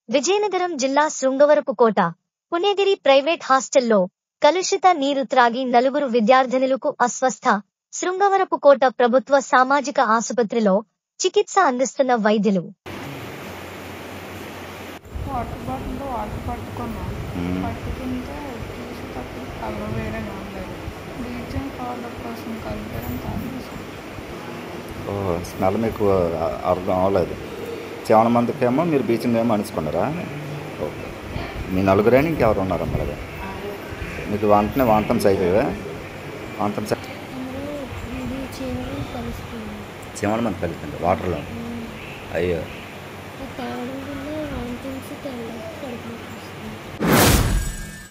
విజయనగరం జిల్లా శృంగవరపుకోట పుణ్యగిరి ప్రైవేట్ హాస్టల్లో కలుషిత నీరు త్రాగి నలుగురు విద్యార్థినులకు అస్వస్థ శృంగవరపుకోట ప్రభుత్వ సామాజిక ఆసుపత్రిలో చికిత్స అందిస్తున్న వైద్యులు వాటర్ బాటిల్లో వాటర్ పట్టుకున్నాం మ్మ్. పట్టుకుంటే చూసేటప్పుడు కలర్ వేరేగా ఉండేది బ్లీచింగ్ పౌడర్ కోసం కలిపడం తాగేసాం ఓహో స్మెల్ మీకు అ- అర్థం అవ్వలేదు చాలా మందికేమో మీరు బీచింగ్ ఏమో అనుకున్నారా ఓకే మీ నలుగురే ఇంకెవరు ఉన్నారా మరి మీకు వాంటనే వాంతం సైకిల్ వాంతం సై అందులో ఇది చీమలు కలుస్తుంది చీమల మంది కలిపింది వాటర్లో అయ్యో తాగి